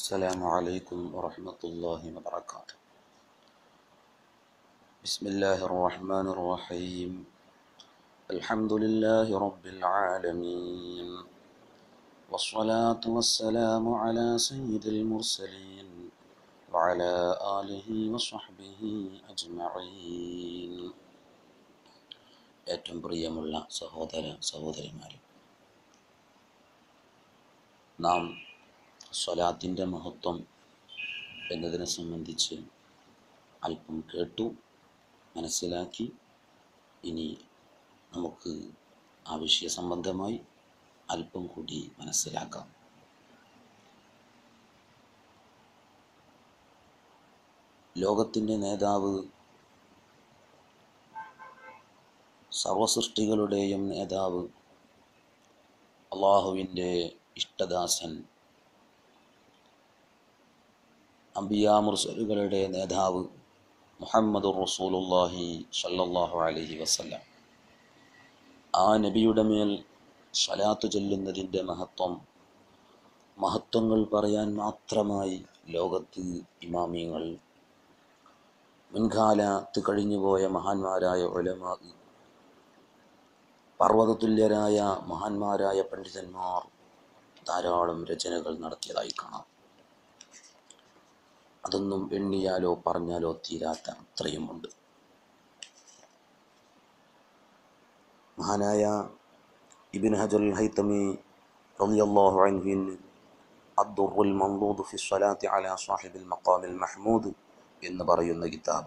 السلام عليكم ورحمة الله وبركاته بسم الله الرحمن الرحيم الحمد لله رب العالمين والصلاة والسلام على سيد المرسلين وعلى آله وصحبه أجمعين ഏറ്റവും പ്രിയമുള്ള സഹോദര സഹോദരിമാരെ നാം സ്വലാത്തിൻ്റെ മഹത്വം എന്നതിനെ സംബന്ധിച്ച് അല്പം കേട്ടു മനസ്സിലാക്കി ഇനി നമുക്ക് ആ വിഷയ സംബന്ധമായി അല്പം കൂടി മനസ്സിലാക്കാം ലോകത്തിൻ്റെ നേതാവ് സർവസൃഷ്ടികളുടെയും നേതാവ് അള്ളാഹുവിൻ്റെ ഇഷ്ടദാസൻ അംബിയാമുർസലുകളുടെ നേതാവ് മുഹമ്മദ് റസൂലുല്ലാഹി സല്ലല്ലാഹു അലൈഹി വസല്ലം ആ നബിയുടെ മേൽ സ്വലാത്ത് ചൊല്ലുന്നതിൻ്റെ മഹത്വം മഹത്വങ്ങൾ പറയാൻ മാത്രമായി ലോകത്ത് ഇമാമിയങ്ങൾ മുൻകാലത്ത് കഴിഞ്ഞുപോയ മഹാന്മാരായ ഉലമാ പർവ്വതതുല്യരായ മഹാന്മാരായ പണ്ഡിതന്മാർ ധാരാളം രചനകൾ നടത്തിയതായി കാണാം അതൊന്നും എണ്ണിയാലോ പറഞ്ഞാലോ തീരാത്ത അത്രയുമുണ്ട് മഹാനായ ഇബിൻ ഹജൽ ഹൈത്തമി റളിയല്ലാഹു അൻഹുവിന് അദ്ദുറുൽ മൻദൂദ് ഫി സ്വലാത്തി അലാ സാഹിബിൽ മഖാമിൽ മഹ്മൂദ് എന്ന് പറയുന്ന കിതാബ്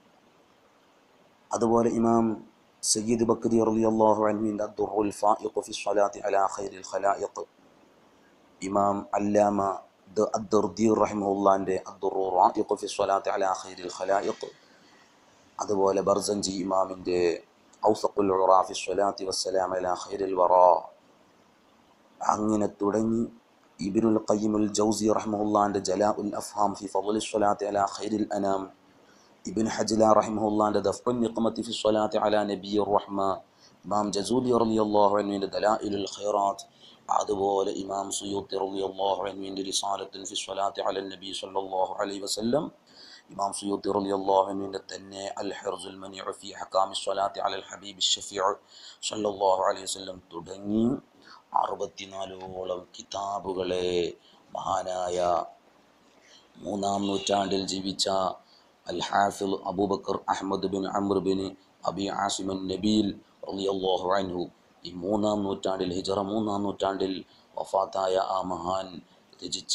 അതുപോലെ ഇമാം സയ്യിദ് ബക്രി റളിയല്ലാഹു അൻഹുവിൻ്റെ അദ്ദുറുൽ ഫായിഖ് ഫി സ്വലാത്തി അലാ ഖൈറിൽ ഖലായിഖ് ഇമാം അല്ലാമ അദ്ദുർദീർ റഹിമുല്ലാൻ്റെ അദ്ദുറു റായിഖ് ഫി സ്വലാത്തി അലാ ഖൈറിൽ ഖലായിഖ് അതുപോലെ ബർസഞ്ചി ഇമാമിൻ്റെ ഔസഖുൽ ഉറാ ഫി സ്വലാത്തി വസ്സലാം അലാ ഖൈറിൽ വറാ അങ്ങനെ തുടങ്ങി ഇബിനുൽ ഖയ്യിമുൽ ജൗസി റഹിമുല്ലാൻ്റെ ജലാ ഉൽ അഫ്ഹാം ഫി ഫضل സ്വലാത്തി അലാ ഖൈറിൽ അനാം ഇബിൻ ഹജ്ല റഹിമുല്ലാൻ്റെ ദഫ്ഉൻ നിഖ്മത്തി ഫി സ്വലാത്തി അലാ നബിയ്യിർ റഹ്മ ഇമാം ജസൂലി റളിയല്ലാഹു അൻഹുവിൻ്റെ ദലായിലുൽ ഖൈറാത്ത് അതുപോലെ ഇമാം സുയൂത്തി റളിയല്ലാഹു അൻഹുവിൻ്റെ റിസാലത്തുൻ ഫി സ്വലാത്തി അലൻ നബി സല്ലല്ലാഹു അലൈഹി വസല്ലം ഇമാം സുയൂത്തി റളിയല്ലാഹു അൻഹുവിൻ്റെ തന്നെ അൽ ഹിർസുൽ മനിഉ ഫി ഹകാമി സ്വലാത്തി അലൽ ഹബീബി ഷഫീഉ സല്ലല്ലാഹു അലൈഹി വസല്ലം തുടങ്ങി അറുപത്തിനാലോളം കിതാബുകളെ മഹാനായ മൂന്നാം നൂറ്റാണ്ടിൽ ജീവിച്ച അൽ ഹാഫിൽ അബൂബക്കർ അഹമ്മദ് ബിൻ അമ്ർ ബിൻ അബി ആസിമൻ നബീൽ റളിയല്ലാഹു അൻഹു ഈ മൂന്നാം നൂറ്റാണ്ടിൽ ഹിജറ മൂന്നാം നൂറ്റാണ്ടിൽ വഫാത്തായ ആ മഹാൻ രചിച്ച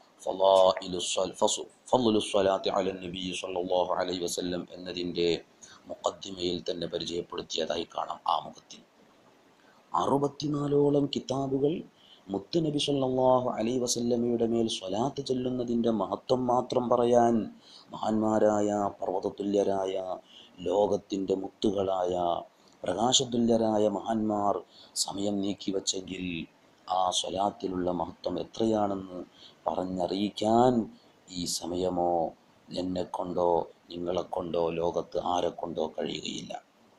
ഫലുസ്വലാത്തി അല നബി സല്ലല്ലാഹു അലൈഹി വസല്ലം എന്നതിൻ്റെ മുഖദ്ദിമയിൽ തന്നെ പരിചയപ്പെടുത്തിയതായി കാണാം ആ മുഖത്തിൽ അറുപത്തിനാലോളം കിതാബുകൾ മുത്തുനബി സല്ലല്ലാഹു അലൈഹി വസല്ലമയുടെ മേൽ സ്വലാത്ത് ചൊല്ലുന്നതിൻ്റെ മഹത്വം മാത്രം പറയാൻ മഹാന്മാരായ പർവ്വതതുല്യരായ ലോകത്തിൻ്റെ മുത്തുകളായ പ്രകാശതുല്യരായ മഹാന്മാർ സമയം നീക്കിവെച്ചെങ്കിൽ ആ സ്വലാത്തിലുള്ള മഹത്വം എത്രയാണെന്ന് പറഞ്ഞറിയിക്കാൻ ഈ സമയമോ എന്നെ കൊണ്ടോ നിങ്ങളെ കൊണ്ടോ ലോകത്ത് ആരെ കൊണ്ടോ കഴിയുകയില്ല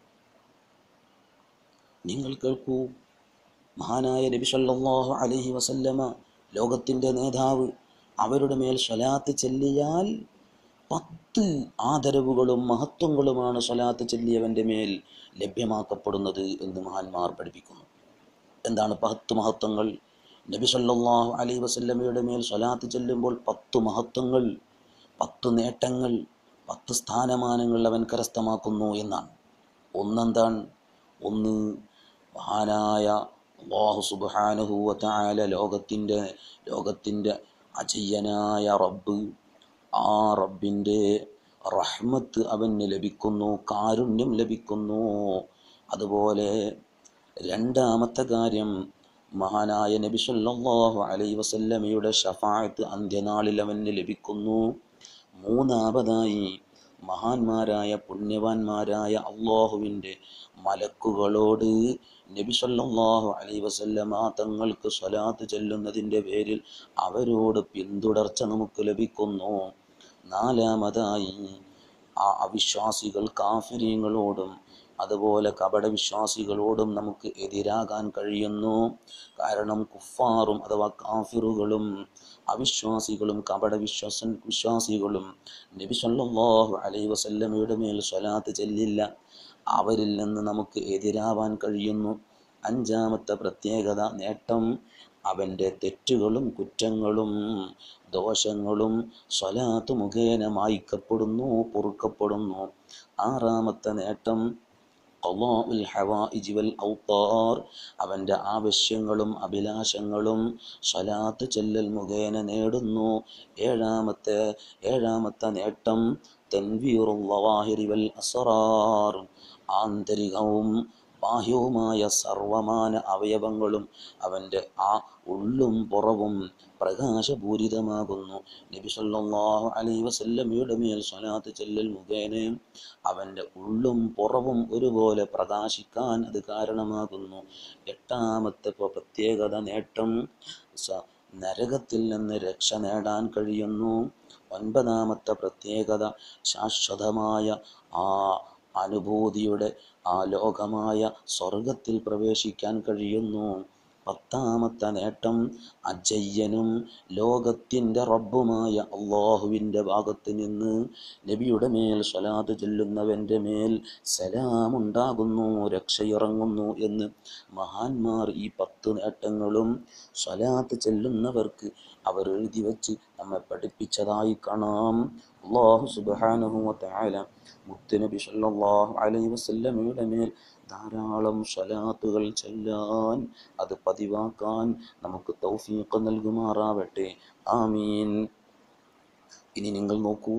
നിങ്ങൾ കേൾക്കൂ മഹാനായ നബി സല്ലല്ലാഹു അലൈഹി വസല്ലമ ലോകത്തിൻ്റെ നേതാവ് അവരുടെ മേൽ സ്വലാത്ത് ചെല്ലിയാൽ പത്ത് ആദരവുകളും മഹത്വങ്ങളുമാണ് സ്വലാത്ത് ചെല്ലിയവൻ്റെ മേൽ ലഭ്യമാക്കപ്പെടുന്നത് എന്ന് മഹാന്മാർ പഠിപ്പിക്കുന്നു എന്താണ് പത്ത് മഹത്വങ്ങൾ നബി സല്ലല്ലാഹു അലൈഹി വസല്ലമയുടെ മേൽ സ്വലാത്ത് ചെല്ലുമ്പോൾ പത്ത് മഹത്വങ്ങൾ പത്ത് നേട്ടങ്ങൾ പത്ത് സ്ഥാനമാനങ്ങൾ അവൻ കരസ്ഥമാക്കുന്നു എന്നാണ് ഒന്നെന്താണ് ഒന്ന് മഹാനായ അള്ളാഹു സുബ്ഹാനഹു വതആല ലോകത്തിൻ്റെ ലോകത്തിൻ്റെ അജയ്യനായ റബ്ബ് ആ റബ്ബിൻ്റെ റഹ്മത്ത് അവന് ലഭിക്കുന്നു കാരുണ്യം ലഭിക്കുന്നു അതുപോലെ രണ്ടാമത്തെ കാര്യം മഹാനായ നബി സല്ലല്ലാഹു അലൈഹി വസല്ലമയുടെ ഷഫാഅത്ത് അന്ത്യനാളിൽ അവന് ലഭിക്കുന്നു മൂന്നാമതായി മഹാന്മാരായ പുണ്യവാന്മാരായ അള്ളാഹുവിൻ്റെ മലക്കുകളോട് നബി സല്ലല്ലാഹു അലൈഹി വസല്ലമ തങ്ങൾക്ക് സ്വലാത്ത് ചെല്ലുന്നതിൻ്റെ പേരിൽ അവരോട് പിന്തുടർച്ച നമുക്ക് ലഭിക്കുന്നു നാലാമതായി ആ അവിശ്വാസികൾ കാഫര്യങ്ങളോടും അതുപോലെ കപടവിശ്വാസികളോടും നമുക്ക് എതിരാകാൻ കഴിയുന്നു കാരണം കുഫാറും അഥവാ കാഫിറുകളും അവിശ്വാസികളും കപടവിശ്വാസ വിശ്വാസികളും നബി സല്ലല്ലാഹു അലൈഹി വസല്ലമയുടെ മേൽ സ്വലാത്ത് ചെല്ലില്ല അവരിൽ നിന്ന് നമുക്ക് എതിരാവാൻ കഴിയുന്നു അഞ്ചാമത്തെ പ്രത്യേകത നേട്ടം അവൻ്റെ തെറ്റുകളും കുറ്റങ്ങളും ദോഷങ്ങളും സ്വലാത്ത് മുഖേന മായ്ക്കപ്പെടുന്നു പൊറുക്കപ്പെടുന്നു ആറാമത്തെ നേട്ടം ഖളാഉൽ ഹവായിജി വൽ ഔത്താർ അവൻ്റെ ആവശ്യങ്ങളും അഭിലാഷങ്ങളും സ്വലാത്ത് ചെല്ലൽ മുഖേന നേടുന്നു ഏഴാമത്തെ ഏഴാമത്തെ നേട്ടം തൻവീറുൽ ലവാഹിരി വൽ അസ്റാർ ആന്തരികവും ബാഹ്യവുമായ സർവമാന അവയവങ്ങളും അവൻ്റെ ആ ഉള്ളും പുറവും പ്രകാശപൂരിതമാകുന്നു നബി സല്ലല്ലാഹു അലൈഹി വസല്ലമയുടെ മേൽ സ്വലാത്ത് ചെല്ലൽ മുഖേന അവൻ്റെ ഉള്ളും പുറവും ഒരുപോലെ പ്രകാശിക്കാൻ അത് കാരണമാകുന്നു എട്ടാമത്തെ പ്ര- പ്രത്യേകത നേട്ടം സ- നരകത്തിൽ നിന്ന് രക്ഷ നേടാൻ കഴിയുന്നു ഒൻപതാമത്തെ പ്രത്യേകത ശാശ്വതമായ ആ അനുഭൂതിയുടെ ആ ലോകമായ സ്വർഗത്തിൽ പ്രവേശിക്കാൻ കഴിയുന്നു പത്താമത്തെ നേട്ടം അജയ്യനും ലോകത്തിൻ്റെ റബ്ബുമായ അള്ളാഹുവിൻ്റെ ഭാഗത്ത് നിന്ന് നബിയുടെ മേൽ സ്വലാത്ത് ചെല്ലുന്നവൻ്റെ മേൽ സലാമുണ്ടാകുന്നു രക്ഷയിറങ്ങുന്നു എന്ന് മഹാന്മാർ ഈ പത്ത് നേട്ടങ്ങളും സ്വലാത്ത് ചെല്ലുന്നവർക്ക് അവർ എഴുതി വച്ച് നമ്മെ പഠിപ്പിച്ചതായി കാണാം അള്ളാഹു സുബ്ഹാനഹു വ തആല മുത്തുനബി സല്ലല്ലാഹു അലൈഹി വസല്ലമയുടെ മേൽ ധാരാളം സ്വലാത്തുകൾ ചെല്ലാൻ അത് പതിവാക്കാൻ നമുക്ക് തൗഫീഖ് നൽകുമാറാവട്ടെ ആമീൻ ഇനി നിങ്ങൾ നോക്കൂ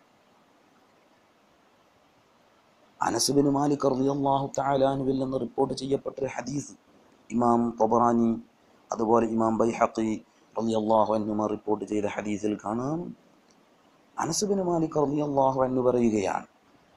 അനസുബിന് മാലിക് റളിയല്ലാഹു തആലാനുവിൽ നിന്ന് റിപ്പോർട്ട് ചെയ്യപ്പെട്ട ഒരു ഹദീസ് ഇമാം തൊബറാനി അതുപോലെ ഇമാം ബൈഹഖി റളിയല്ലാഹു അൻഹുമ റിപ്പോർട്ട് ചെയ്ത ഹദീസിൽ കാണാം അനസുബിന് മാലിക് റളിയല്ലാഹു അൻഹു പറയുകയാണ്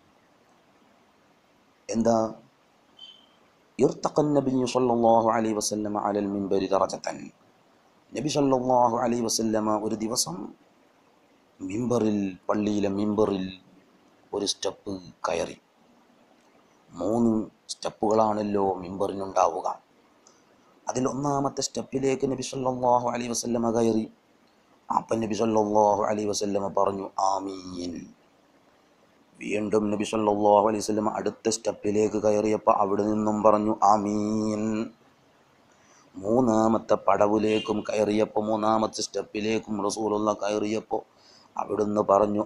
എന്താ ارتقى النبي صلى الله عليه وسلم على المنبر درجة നബി സല്ലല്ലാഹു അലൈഹി വസല്ലമ ഒരു ദിവസം മിമ്പറിൽ പള്ളിയിലെ മിമ്പറിൽ ഒരു സ്റ്റെപ്പ് കയറി മൂന്ന് സ്റ്റെപ്പുകളാണല്ലോ മിമ്പറിനുണ്ടാവുക അതിൽ ഒന്നാമത്തെ സ്റ്റെപ്പിലേക്ക് നബി സല്ലല്ലാഹു അലൈഹി വസല്ലമ കയറി അപ്പം നബി സല്ലല്ലാഹു അലൈഹി വസല്ലമ പറഞ്ഞു ആമീൻ വീണ്ടും നബി സല്ലല്ലാഹു അലൈഹി വസല്ലമ അടുത്ത സ്റ്റെപ്പിലേക്ക് കയറിയപ്പോൾ അവിടെ നിന്നും പറഞ്ഞു ആമീൻ മൂന്നാമത്തെ പടവിലേക്കും കയറിയപ്പോൾ മൂന്നാമത്തെ സ്റ്റെപ്പിലേക്കും റസൂലുള്ള കയറിയപ്പോൾ അവിടുന്ന് പറഞ്ഞു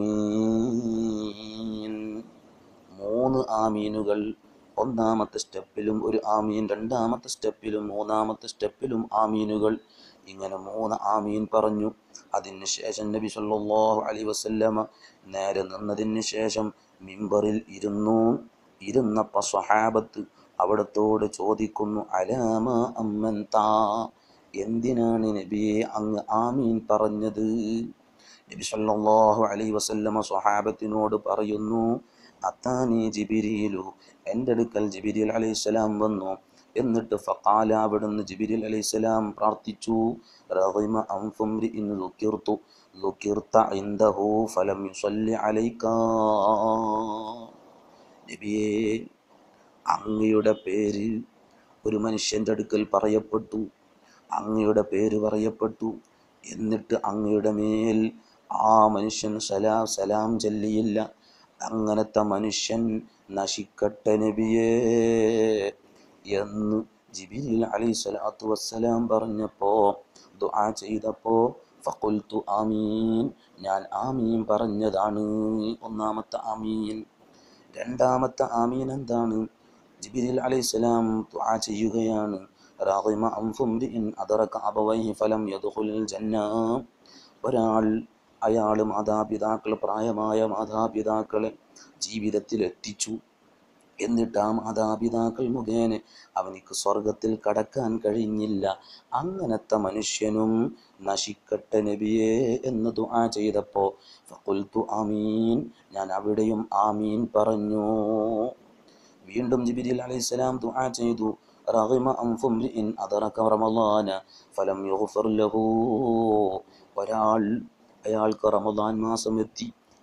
ആമീൻ മൂന്ന് ആമീനുകൾ ഒന്നാമത്തെ സ്റ്റെപ്പിലും ഒരു ആമീൻ രണ്ടാമത്തെ സ്റ്റെപ്പിലും മൂന്നാമത്തെ സ്റ്റെപ്പിലും ആമീനുകൾ ഇങ്ങനെ മൂന്ന് ആമീൻ പറഞ്ഞു അതിന് ശേഷം നബി സല്ലല്ലാഹു അലൈഹി വസല്ലമ നേരെ നിന്നതിന് ശേഷം മിമ്പറിൽ ഇരുന്നു ഇരുന്നപ്പോൾ സ്വഹാബത്ത് അവിടത്തോട് ചോദിക്കുന്നു അലാമ അമ്മൻ താ എന്തിനാണ് നബിയെ അങ്ങ് ആമീൻ പറഞ്ഞത് നബി സല്ലല്ലാഹു അലൈഹി വസല്ലമ സ്വഹാബത്തിനോട് പറയുന്നു അത്താനി ജിബിരിയിലു എൻ്റെ അടുക്കൽ ജിബിരിൽ അലൈഹിസ്സലാം വന്നു എന്നിട്ട് ഫഖാല അവിടുന്ന് ജിബിരിൽ അലൈഹിസ്സലാം പ്രാർത്ഥിച്ചു റഹിമ അൻഫുംരിഇൻ ലുക്കിർതു ലുക്കിർത ഇൻദഹു ഫലം യുസല്ലി അലൈക നബിയേ അങ്ങയുടെ പേര് ഒരു മനുഷ്യൻ്റെ അടുക്കൽ പറയപ്പെട്ടു അങ്ങയുടെ പേര് പറയപ്പെട്ടു എന്നിട്ട് അങ്ങയുടെ മേൽ ആ മനുഷ്യൻ സലാം സലാം ചൊല്ലിയില്ല അങ്ങനത്തെ മനുഷ്യൻ നശിക്കട്ടെ നബിയേ എന്ന് ജിബിരിൽ അലൈഹി സ്വലാത്തു വസ്സലാം പറഞ്ഞപ്പോൾ ദുആ ചെയ്തപ്പോൾ ഫഖുൽത്തു ആമീൻ ഞാൻ ആമീൻ പറഞ്ഞതാണ് ഒന്നാമത്തെ ആമീൻ രണ്ടാമത്തെ ആമീൻ എന്താണ് ജിബിരിൽ അലൈഹിസ്സലാം ദുആ ചെയ്യുകയാണ് റാഗിമ അൻഫുംരിഇൻ അദറക അബവൈഹി ഫലം യദ്ഖുലുൽ ജന്ന ഒരാൾ അയാൾ മാതാപിതാക്കൾ പ്രായമായ മാതാപിതാക്കളെ ജീവിതത്തിൽ എത്തിച്ചു എന്നിട്ട് ആ മാതാപിതാക്കൾ മുഖേന അവനിക്ക് സ്വർഗത്തിൽ കടക്കാൻ കഴിഞ്ഞില്ല അങ്ങനത്തെ മനുഷ്യനും നശിക്കട്ടെ നബിയേ എന്ന് ദുആ ചെയ്തപ്പോൾ ഫഖുൽത്തു ആമീൻ ഞാൻ അവിടെയും ആമീൻ പറഞ്ഞു വീണ്ടും ജിബിരിൽ അലൈഹിസ്സലാം ദുആ ചെയ്തു റഗിമ അൻഫുംരിഇൻ അദറക റമളാന ഫലം യുഗ്ഫർ ലഹു ഒരാൾ അയാൾക്ക് റമദാൻ മാസം എത്തി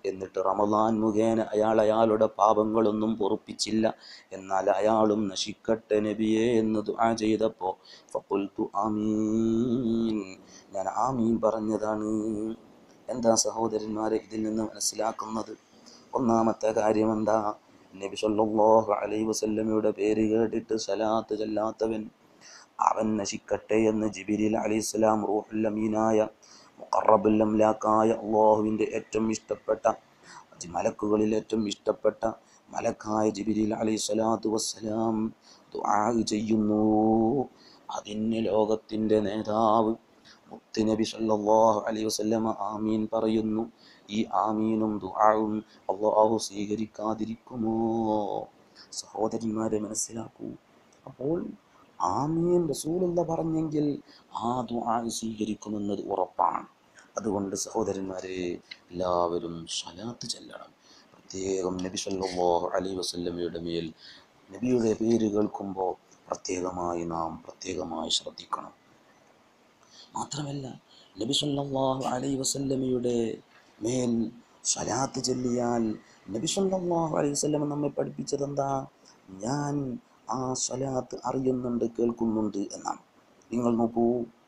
എന്നിട്ട് റമദാൻ മുഖേന അയാൾ അയാളുടെ പാപങ്ങളൊന്നും പൊറുപ്പിച്ചില്ല എന്നാൽ അയാളും നശിക്കട്ടെ നബിയെ എന്ന് ദുആ ചെയ്തപ്പോൾ ഫഖുൽതു ആമീൻ ഞാൻ ആമീൻ പറഞ്ഞതാണ് എന്താ സഹോദരന്മാരെ ഇതിൽ നിന്ന് മനസ്സിലാക്കുന്നത് ഒന്നാമത്തെ കാര്യം എന്താ നബി സല്ലല്ലാഹു അലൈഹി വസല്ലമയുടെ പേര് കേട്ടിട്ട് സലാത്ത് ചൊല്ലാത്തവൻ അവൻ നശിക്കട്ടെ എന്ന് ജിബിരിൽ അലൈഹിസ്സലാം റൂഹുൽ അമീനായ മുഖറബുൽ അംലാക്കായ അള്ളാഹുവിൻ്റെ ഏറ്റവും ഇഷ്ടപ്പെട്ട മലക്കുകളിൽ ഏറ്റവും ഇഷ്ടപ്പെട്ട മലക്കായ ജിബിരിൽ അലൈഹി സ്വലാത്തു വസ്സലാം ദുആ ചെയ്യുന്നു അതിന് ലോകത്തിൻ്റെ നേതാവ് മുത്തുനബി സല്ലല്ലാഹു അലൈഹി വസല്ലമ ആമീൻ പറയുന്നു ഈ ആമീനും ദുആവും അള്ളാഹു സ്വീകരിക്കാതിരിക്കുമോ സഹോദരന്മാരെ മനസ്സിലാക്കൂ അപ്പോൾ ആമീൻ റസൂലുള്ള പറഞ്ഞെങ്കിൽ ആ ദുആ സ്വീകരിക്കുമെന്നത് ഉറപ്പാണ് അതുകൊണ്ട് സഹോദരന്മാരെ എല്ലാവരും സ്വലാത്ത് ചെല്ലണം പ്രത്യേകം നബി സല്ലല്ലാഹു അലൈഹി വസല്ലമയുടെ മേൽ നബിയുടെ പേര് കേൾക്കുമ്പോൾ പ്രത്യേകമായി നാം പ്രത്യേകമായി ശ്രദ്ധിക്കണം മാത്രമല്ല നബി സല്ലല്ലാഹു അലൈഹി വസല്ലമയുടെ മേൽ സ്വലാത്ത് ചൊല്ലിയാൽ നബി സല്ലല്ലാഹു അലൈഹി വസല്ലമ നമ്മെ പഠിപ്പിച്ചത് എന്താ ഞാൻ ആ സ്വലാത്ത് അറിയുന്നുണ്ട് കേൾക്കുന്നുണ്ട് എന്നാണ് നിങ്ങൾ നോക്കൂ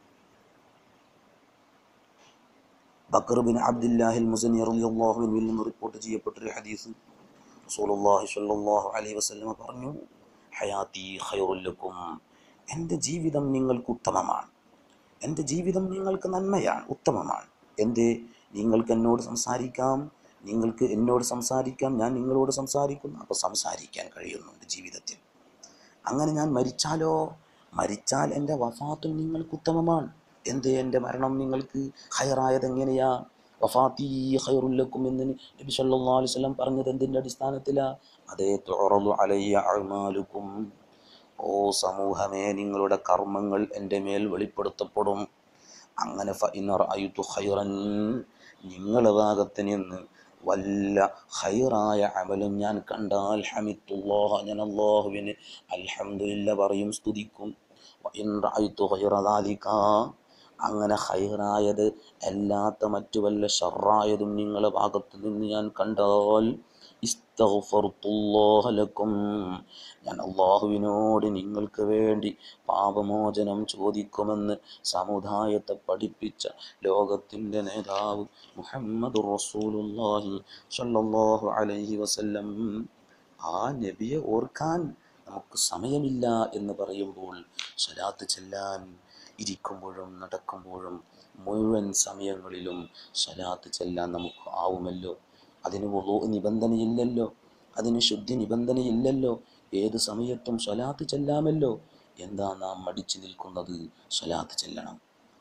ബക്കർ ബിൻ അബ്ദുല്ലാഹിൽ മുസനി റളിയല്ലാഹു അൻഹുവിൽ നിന്ന് റിപ്പോർട്ട് ചെയ്യപ്പെട്ടൊരു ഹദീസ് റസൂലുള്ളാഹി സ്വല്ലല്ലാഹു അലൈഹി വസല്ലമ പറഞ്ഞു ഹയാത്തി ഖൈറുൽ ലക്കും എൻ്റെ ജീവിതം നിങ്ങൾക്ക് ഉത്തമമാണ് എൻ്റെ ജീവിതം നിങ്ങൾക്ക് നന്മയാണ് ഉത്തമമാണ് എന്തേ നിങ്ങൾക്ക് എന്നോട് സംസാരിക്കാം നിങ്ങൾക്ക് എന്നോട് സംസാരിക്കാം ഞാൻ നിങ്ങളോട് സംസാരിക്കുന്നു അപ്പോൾ സംസാരിക്കാൻ കഴിയുന്നുണ്ട് ജീവിതത്തിൽ അങ്ങനെ ഞാൻ മരിച്ചാലോ മരിച്ചാൽ എൻ്റെ വഫാത്തും നിങ്ങൾക്ക് ഉത്തമമാണ് എന്ത് എൻ്റെ മരണം നിങ്ങൾക്ക് ഹയറായത് എങ്ങനെയാ വഫാത്തി ഹൈറുല്ലക്കും എന്ന് നബി സല്ലല്ലാഹു അലൈഹി വസല്ലം പറഞ്ഞത് എന്തിൻ്റെ അടിസ്ഥാനത്തിലാ അതേ തുറന്നു അലയ്യ അഴ്മാലുക്കും ഓ സമൂഹമേ നിങ്ങളുടെ കർമ്മങ്ങൾ എൻ്റെ മേൽ വെളിപ്പെടുത്തപ്പെടും അങ്ങനെ ഫൈനറഅയ്തു ഖൈറൻ നിങ്ങളുടെ ഭാഗത്ത് നിന്ന് വല്ല ഖൈറായ അമലും ഞാൻ കണ്ടാൽ ഹമിത്തുല്ലാഹ ഞാൻ അള്ളാഹുവിന് അൽഹംദുലില്ല പറയും സ്തുതിക്കും വഇൻ റഅയ്തു ഖൈറ ദാലിക അങ്ങനെ ഹൈറായത് അല്ലാത്ത മറ്റു വല്ല ഷറായതും നിങ്ങളുടെ ഭാഗത്ത് നിന്ന് ഞാൻ കണ്ടാൽ ഇസ്തഗ്ഫർതുല്ലാഹ ലക്കും ഞാൻ അള്ളാഹുവിനോട് നിങ്ങൾക്ക് വേണ്ടി പാപമോചനം ചോദിക്കുമെന്ന് സമുദായത്തെ പഠിപ്പിച്ച ലോകത്തിൻ്റെ നേതാവ് മുഹമ്മദ് റസൂലുള്ളാഹി സ്വല്ലല്ലാഹു അലൈഹി വസല്ലം ആ നബിയെ ഓർക്കാൻ നമുക്ക് സമയമില്ല എന്ന് പറയുമ്പോൾ സ്വലാത്ത് ചെല്ലാൻ ഇരിക്കുമ്പോഴും നടക്കുമ്പോഴും മുഴുവൻ സമയങ്ങളിലും സ്വലാത്ത് ചെല്ലാൻ നമുക്ക് ആവുമല്ലോ അതിന് വുളു നിബന്ധനയില്ലല്ലോ അതിന് ശുദ്ധി നിബന്ധനയില്ലല്ലോ ഏത് സമയത്തും സ്വലാത്ത് ചെല്ലാമല്ലോ എന്താ നാം മടിച്ചു നിൽക്കുന്നത് സ്വലാത്ത് ചെല്ലണം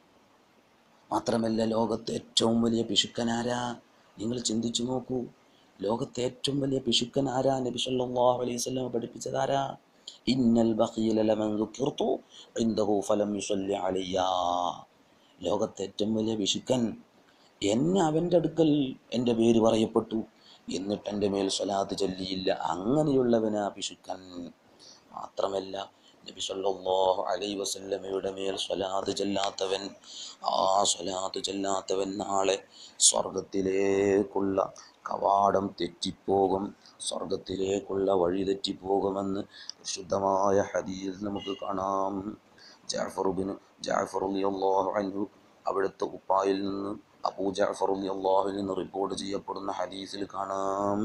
മാത്രമല്ല ലോകത്തെ ഏറ്റവും വലിയ പിശുക്കനാരാ നിങ്ങൾ ചിന്തിച്ചു നോക്കൂ ലോകത്തെ ഏറ്റവും വലിയ പിശുക്കൻ ആരാ നബി സല്ലല്ലാഹു അലൈഹി വസല്ലം പഠിപ്പിച്ചതാരാ ഇന്നൽ ബഖീല ലമൻ ദുക്കിർതു ഇൻദഹു ഫലം യുസല്ലി അലയ്യാ ലോകത്തെ ഏറ്റവും വലിയ പിശുക്കൻ എന്നെ അവൻ്റെ അടുക്കൽ എൻ്റെ പേര് പറയപ്പെട്ടു എന്നിട്ട് എൻ്റെ മേൽ സ്വലാത്ത് ചൊല്ലിയില്ല അങ്ങനെയുള്ളവനാ പിശുക്കൻ മാത്രമല്ല നബി സല്ലല്ലാഹു അലൈഹി വസല്ലമയുടെ മേൽ സ്വലാത്ത് ചെല്ലാത്തവൻ ആ സ്വലാത്ത് ചെല്ലാത്തവൻ നാളെ സ്വർഗത്തിലേക്കുള്ള കവാടം തെറ്റിപ്പോകും സ്വർഗത്തിലേക്കുള്ള വഴി തെറ്റിപ്പോകുമെന്ന് ശുദ്ധമായ ഹദീസ് നമുക്ക് കാണാം ജാഫർ ബിൻ ജാഫർ റളിയല്ലാഹു അൻഹു അവിടുത്തെ ഉപ്പായിൽ നിന്ന് അബൂ ജാഫർ റളിയല്ലാഹുവിൽ നിന്ന് റിപ്പോർട്ട് ചെയ്യപ്പെടുന്ന ഹദീസിൽ കാണാം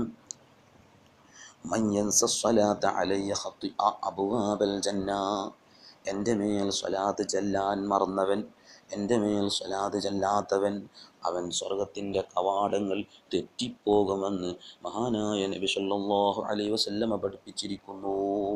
മൻ യൻസ സ്വലാത്ത അലയ്യ ഖത്തിഅ അബ്വാബൽ ജന്ന എൻ്റെ മേൽ സ്വലാത്ത് ചെല്ലാൻ മറന്നവൻ എൻ്റെ മേൽ സ്വലാത്ത് ചെല്ലാത്തവൻ അവൻ സ്വർഗത്തിൻ്റെ കവാടങ്ങൾ തെറ്റിപ്പോകുമെന്ന് മഹാനായ നബി സല്ലല്ലാഹു അലൈഹി വസല്ലമ പഠിപ്പിച്ചിരിക്കുന്നു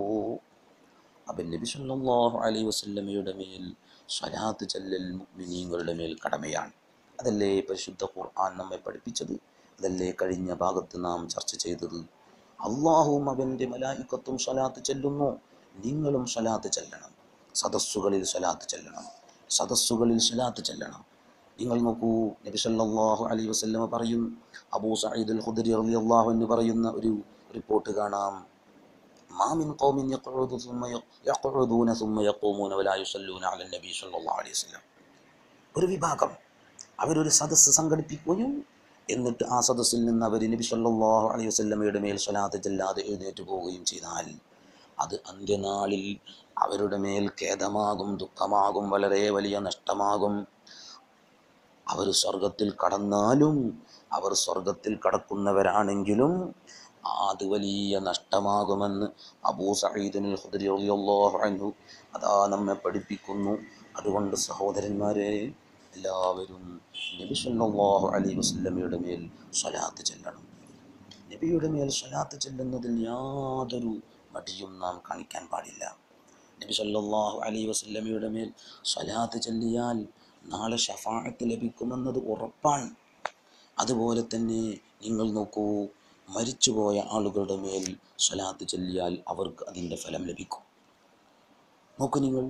അവൻ നബി സല്ലല്ലാഹു അലൈഹി വസല്ലമയുടെ മേൽ സ്വലാത്ത് ചെല്ലൽ മുഅ്മിനീങ്ങളുടെ മേൽ കടമയാണ് അതല്ലേ പരിശുദ്ധ ഖുർആൻ നമ്മെ പഠിപ്പിച്ചത് അതല്ലേ കഴിഞ്ഞ ഭാഗത്ത് നാം ചർച്ച ചെയ്തത് അള്ളാഹുവും അവൻ്റെ മലായിക്കത്തും സ്വലാത്ത് ചെല്ലുന്നു നിങ്ങളും സ്വലാത്ത് ചെല്ലണം സദസ്സുകളിൽ സ്വലാത്ത് ചെല്ലണം സദസ്സുകളിൽ സ്വലാത്ത് ചെല്ലണം നിങ്ങൾ നോക്കൂ നബി സല്ലല്ലാഹു അലൈഹി വസല്ലമ പറയും അബൂ സഈദ് അൽ ഖുദരി റളിയല്ലാഹു അൻഹു പറയുന്ന ഒരു റിപ്പോർട്ട് കാണാം മാമിൻ ഖൗമിൻ യഖഉദു സുമ്മ യഖഉദൂന സുമ്മ യഖൂമൂന വലാ യുസല്ലൂന അലൻ നബി സല്ലല്ലാഹു അലൈഹി വസല്ലം ഒരു വിഭാഗം അവരൊരു സദസ്സ് സംഘടിപ്പിക്കുകയും എന്നിട്ട് ആ സദസ്സിൽ നിന്ന് അവർ നബി സല്ലല്ലാഹു അലൈഹി വസല്ലമയുടെ മേൽ സ്വലാത്ത് ചെല്ലാതെ എഴുന്നേറ്റ് പോവുകയും ചെയ്താൽ അത് അന്ത്യനാളിൽ അവരുടെ മേൽ ഖേദമാകും ദുഃഖമാകും വളരെ വലിയ നഷ്ടമാകും അവർ സ്വർഗത്തിൽ കടന്നാലും അവർ സ്വർഗത്തിൽ കടക്കുന്നവരാണെങ്കിലും അത് വലിയ നഷ്ടമാകുമെന്ന് അബൂ സഈദിനുൽ ഖുദരി റളിയല്ലാഹു അൻഹു അതാ നമ്മെ പഠിപ്പിക്കുന്നു അതുകൊണ്ട് സഹോദരന്മാരെ എല്ലാവരും നബി സല്ലല്ലാഹു അലൈഹി വസല്ലമയുടെ മേൽ സ്വലാത്ത് ചെല്ലണം നബിയുടെ മേൽ സ്വലാത്ത് ചെല്ലുന്നതിൽ യാതൊരു മടിയും നാം കാണിക്കാൻ പാടില്ല നബി സല്ലല്ലാഹു അലൈഹി വസല്ലമയുടെ മേൽ സ്വലാത്ത് ചൊല്ലിയാൽ നാളെ ഷഫാഅത്ത് ലഭിക്കുമെന്നത് ഉറപ്പാണ് അതുപോലെ തന്നെ നിങ്ങൾ നോക്കൂ മരിച്ചുപോയ ആളുകളുടെ മേൽ സ്വലാത്ത് ചൊല്ലിയാൽ അവർക്ക് അതിൻ്റെ ഫലം ലഭിക്കും നോക്കൂ നിങ്ങൾ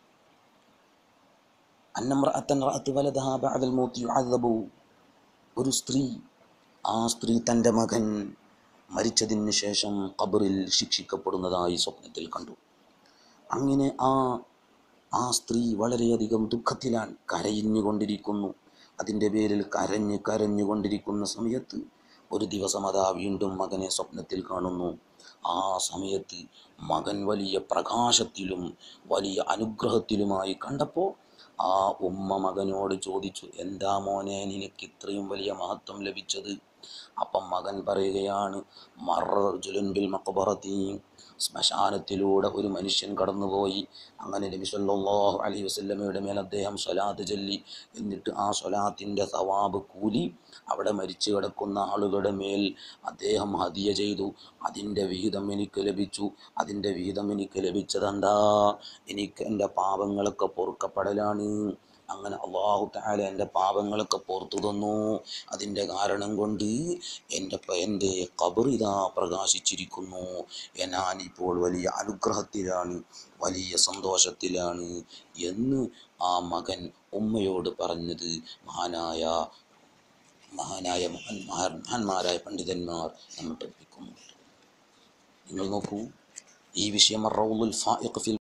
അന്നമ്രഅത്തൻ റഅത്ത് വലദഹ ബഅദൽ മൗത്തി യുഅദ്ദബു ഒരു സ്ത്രീ ആ സ്ത്രീ തൻ്റെ മകൻ മരിച്ചതിന് ശേഷം ഖബറിൽ ശിക്ഷിക്കപ്പെടുന്നതായി സ്വപ്നത്തിൽ കണ്ടു അങ്ങനെ ആ ആ സ്ത്രീ വളരെയധികം ദുഃഖത്തിലാണ് കരയിഞ്ഞുകൊണ്ടിരിക്കുന്നു അതിൻ്റെ പേരിൽ കരഞ്ഞ് കരഞ്ഞുകൊണ്ടിരിക്കുന്ന സമയത്ത് ഒരു ദിവസം അതാ വീണ്ടും മകനെ സ്വപ്നത്തിൽ കാണുന്നു ആ സമയത്ത് മകൻ വലിയ പ്രകാശത്തിലും വലിയ അനുഗ്രഹത്തിലുമായി കണ്ടപ്പോൾ ആ ഉമ്മ മകനോട് ചോദിച്ചു എന്താ മോനെ നിനക്ക് ഇത്രയും വലിയ മഹത്വം ലഭിച്ചത് അപ്പം മകൻ പറയുകയാണ് മറജുലുൻ ബിൽ മഖബറത്തി ശ്മശാനത്തിലൂടെ ഒരു മനുഷ്യൻ കടന്നുപോയി അങ്ങനെ നബി സല്ലല്ലാഹു അലൈഹി വസല്ലമയുടെ മേൽ അദ്ദേഹം സ്വലാത്ത് ചൊല്ലി എന്നിട്ട് ആ സ്വലാത്തിൻ്റെ സവാബ് കൂലി അവിടെ മരിച്ചു കിടക്കുന്ന ആളുകളുടെ മേൽ അദ്ദേഹം ഹദിയ ചെയ്തു അതിൻ്റെ വിഹിതം എനിക്ക് ലഭിച്ചു അതിൻ്റെ വിഹിതം എനിക്ക് ലഭിച്ചതെന്താ എനിക്ക് എൻ്റെ പാപങ്ങളൊക്കെ പൊറുക്കപ്പെടലാണ് അങ്ങനെ അള്ളാഹു താല എൻ്റെ പാപങ്ങളൊക്കെ പുറത്തു തന്നു അതിൻ്റെ കാരണം കൊണ്ട് എൻ്റെ പ- എൻ്റെ കബറിതാ പ്രകാശിച്ചിരിക്കുന്നു ഞാനിപ്പോൾ വലിയ അനുഗ്രഹത്തിലാണ് വലിയ സന്തോഷത്തിലാണ് എന്ന് ആ മകൻ ഉമ്മയോട് പറഞ്ഞത് മഹാനായ മഹാനായ മഹാൻ മഹാൻ- മഹാന്മാരായ പണ്ഡിതന്മാർ നമ്മെ പഠിപ്പിക്കുന്നു നിങ്ങൾ നോക്കൂ ഈ വിഷയം റൗലുൽ ഫായിഖ് ഫിൽ